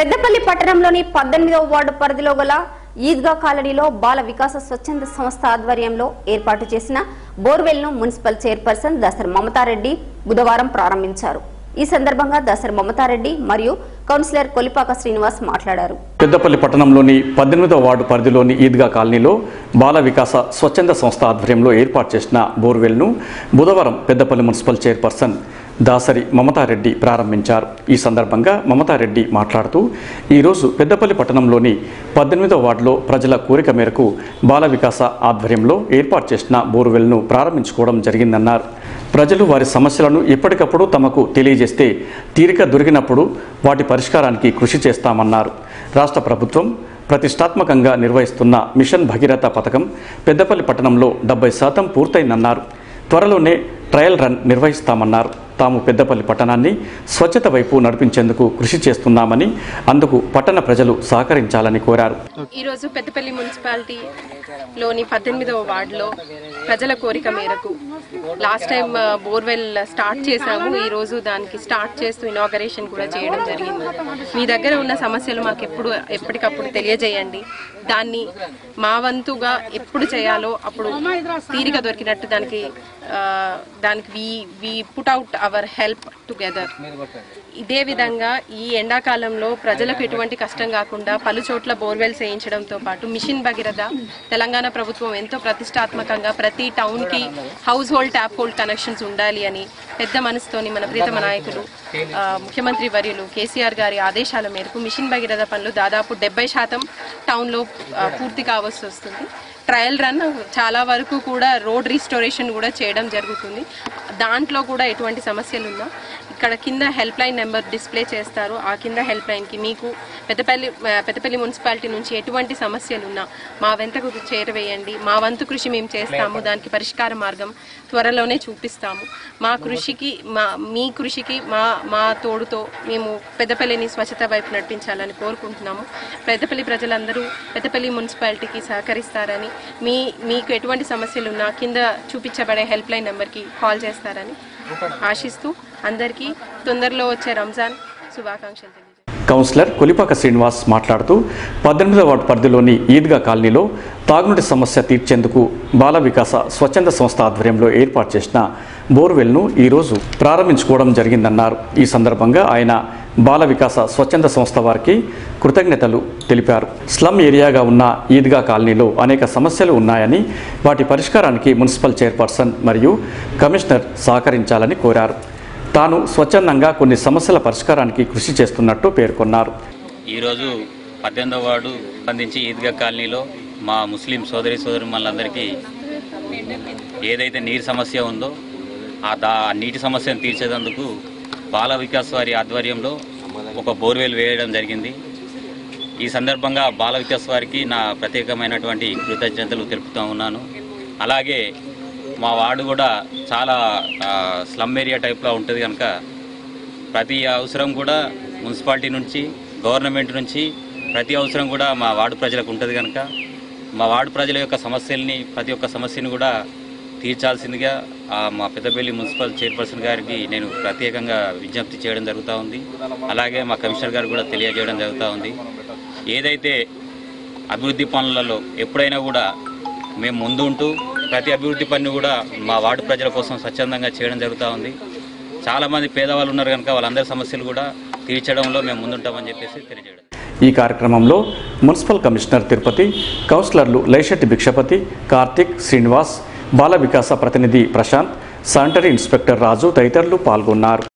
పెద్దపల్లి పట్టణంలోని పద్దెనిమిదవ వార్డు పరిధిలో గల ఈద్గా కాలనీలో బాల వికాస స్వచ్ఛంద సంస్థ ఆధ్వర్యంలో ఏర్పాటు చేసిన బోర్వెల్ ను మున్సిపల్ చైర్పర్సన్ దసర్ మమతారెడ్డి బుధవారం ప్రారంభించారు ఈ సందర్భంగా దసర్ మమతారెడ్డి మరియు కౌన్సిలర్ కొలిపాక శ్రీనివాస్ మాట్లాడారు పెద్దపల్లి పట్టణంలోని పద్దెనిమిదవ వార్డు పరిధిలోని ఈద్గా కాలనీలో బాల వికాస స్వచ్ఛంద సంస్థ ఆధ్వర్యంలో ఏర్పాటు చేసిన బోర్వెల్ను బుధవారం పెద్దపల్లి మున్సిపల్ చైర్పర్సన్ దాసరి మమతారెడ్డి ప్రారంభించారు ఈ సందర్భంగా మమతారెడ్డి మాట్లాడుతూ ఈరోజు పెద్దపల్లి పట్టణంలోని పద్దెనిమిదవ వార్డులో ప్రజల కోరిక మేరకు బాల వికాస ఆధ్వర్యంలో ఏర్పాటు చేసిన బోర్వెల్ను ప్రారంభించుకోవడం జరిగిందన్నారు ప్రజలు వారి సమస్యలను ఎప్పటికప్పుడు తమకు తెలియజేస్తే తీరిక దొరికినప్పుడు వాటి పరిష్కారానికి కృషి చేస్తామన్నారు రాష్ట్ర ప్రభుత్వం ప్రతిష్టాత్మకంగా నిర్వహిస్తున్న మిషన్ భగీరథ పథకం పెద్దపల్లి పట్టణంలో డెబ్బై శాతం పూర్తయిందన్నారు త్వరలోనే ట్రయల్ రన్ నిర్వహిస్తామన్నారు తాము పెద్దపల్లి పట్టణాన్ని స్వచ్ఛత వైపు నడిపించేందుకు కృషి చేస్తున్నామని అందుకు పట్టణ ప్రజలు సహకరించాలని కోరారు ఈరోజు పెద్దపల్లి మున్సిపాలిటీలోని పద్దెనిమిదవ వార్డులో ప్రజల కోరిక మేరకు లాస్ట్ టైం ఆ, బోర్వెల్ స్టార్ట్ చేశాము ఈ రోజు దానికి స్టార్ట్ చేస్తూ ఇనాగరేషన్ కూడా చేయడం జరిగింది మీ దగ్గర ఉన్న సమస్యలు మాకు ఎప్పుడు ఎప్పటికప్పుడు తెలియజేయండి దాన్ని మా వంతుగా ఎప్పుడు చేయాలో అప్పుడు తీరిక దొరికినట్టు దానికి ఆ, దానికి we we put out our help together ఇదే విధంగా ఈ ఎండాకాలంలో ప్రజలకు ఎటువంటి కష్టం కాకుండా పలు చోట్ల బోర్వెల్స్ వేయించడంతో పాటు మిషన్ భగీరథ తెలంగాణ ప్రభుత్వం ఎంతో ప్రతిష్టాత్మకంగా ప్రతి టౌన్ కి household tap hold connections ఉండాలి అని పెద్ద మనసుతోని మన ప్రీతమ నాయకులు ఆ, ముఖ్యమంత్రి వర్యులు కేసీఆర్ గారి ఆదేశాల మేరకు మిషన్ భగీరథ పనులు దాదాపు డెబ్బై శాతం టౌన్లో ఆ, పూర్తి కావాల్సి వస్తుంది ట్రయల్ రన్ చాలా వరకు కూడా రోడ్ రీస్టోరేషన్ కూడా చేయడం జరుగుతుంది దాంట్లో కూడా ఎటువంటి సమస్యలు ఉన్నా ఇక్కడ కింద హెల్ప్ లైన్ నెంబర్ డిస్ప్లే చేస్తారు ఆ కింద హెల్ప్ లైన్కి మీకు పెద్దపల్లి ఆ, పెద్దపల్లి మున్సిపాలిటీ నుంచి ఎటువంటి సమస్యలు ఉన్నా మా వెంతకు చేరవేయండి మా వంతు కృషి మేము చేస్తాము దానికి పరిష్కార మార్గం త్వరలోనే చూపిస్తాము మా కృషికి మా మీ కృషికి మా మా తోడుతో మేము పెద్దపల్లిని స్వచ్ఛత వైపు నడిపించాలని కోరుకుంటున్నాము పెద్దపల్లి ప్రజలందరూ పెద్దపల్లి మున్సిపాలిటీకి సహకరిస్తారని మీ మీకు ఎటువంటి సమస్యలు ఉన్నా కింద చూపించబడే హెల్ప్ లైన్ నెంబర్కి కాల్ చేస్తారని ఆశిస్తూ అందరికీ తొందరలో వచ్చే రంజాన్ శుభాకాంక్షలు తెలియజేస్తాను కౌన్సిలర్ కొలిపాక శ్రీనివాస్ మాట్లాడుతూ పద్దెనిమిదవ వార్డు పరిధిలోని ఈద్గా కాలనీలో తాగునీటి సమస్య తీర్చేందుకు బాల వికాస స్వచ్ఛంద సంస్థ ఆధ్వర్యంలో ఏర్పాటు చేసిన బోర్వెల్ను ఈరోజు ప్రారంభించుకోవడం జరిగిందన్నారు ఈ సందర్భంగా ఆయన బాల వికాస స్వచ్ఛంద సంస్థ వారికి కృతజ్ఞతలు తెలిపారు స్లమ్ ఏరియాగా ఉన్న ఈద్గా కాలనీలో అనేక సమస్యలు ఉన్నాయని వాటి పరిష్కారానికి మున్సిపల్ చైర్పర్సన్ మరియు కమిషనర్ సహకరించాలని కోరారు తాను స్వచ్ఛందంగా కొన్ని సమస్యల పరిష్కారానికి కృషి చేస్తున్నట్టు పేర్కొన్నారు ఈరోజు పద్దెనిమిదవ వార్డు సంబంధించి ఈద్గా కాలనీలో మా ముస్లిం సోదరి సోదరి మనందరికీ ఏదైతే నీరు సమస్య ఉందో ఆ దా ఆ నీటి సమస్యను తీర్చేందుకు బాల వికాస్ వారి ఆధ్వర్యంలో ఒక బోర్వెల్ వేయడం జరిగింది ఈ సందర్భంగా బాల వికాస్ వారికి నా ప్రత్యేకమైనటువంటి కృతజ్ఞతలు తెలుపుతూ ఉన్నాను అలాగే మా వార్డు కూడా చాలా ఆ, స్లమ్ ఏరియా టైప్లో ఉంటుంది కనుక ప్రతి అవసరం కూడా మున్సిపాలిటీ నుంచి గవర్నమెంట్ నుంచి ప్రతి అవసరం కూడా మా వార్డు ప్రజలకు ఉంటుంది కనుక మా వార్డు ప్రజల యొక్క సమస్యల్ని ప్రతి ఒక్క సమస్యను కూడా తీర్చాల్సిందిగా ఆ, మా పెద్దపల్లి మున్సిపల్ చైర్పర్సన్ గారికి నేను ప్రత్యేకంగా విజ్ఞప్తి చేయడం జరుగుతూ ఉంది అలాగే మా కమిషనర్ గారు కూడా తెలియజేయడం జరుగుతూ ఉంది ఏదైతే అభివృద్ధి పనులలో ఎప్పుడైనా కూడా మేము ముందు ఉంటూ ప్రతి అభివృద్ధి పని కూడా మా వార్డు ప్రజల కోసం స్వచ్ఛందంగా చేయడం జరుగుతూ ఉంది చాలామంది పేదవాళ్ళు ఉన్నారు కనుక వాళ్ళందరి సమస్యలు కూడా తీర్చడంలో మేము ముందుంటామని చెప్పేసి తెలియజేయడం ఈ కార్యక్రమంలో మున్సిపల్ కమిషనర్ తిరుపతి కౌన్సిలర్లు లైశెట్టి భిక్షపతి కార్తిక్ శ్రీనివాస్ బాల వికాస ప్రతినిధి ప్రశాంత్ శానిటరీ ఇన్స్పెక్టర్ రాజు తదితరులు పాల్గొన్నారు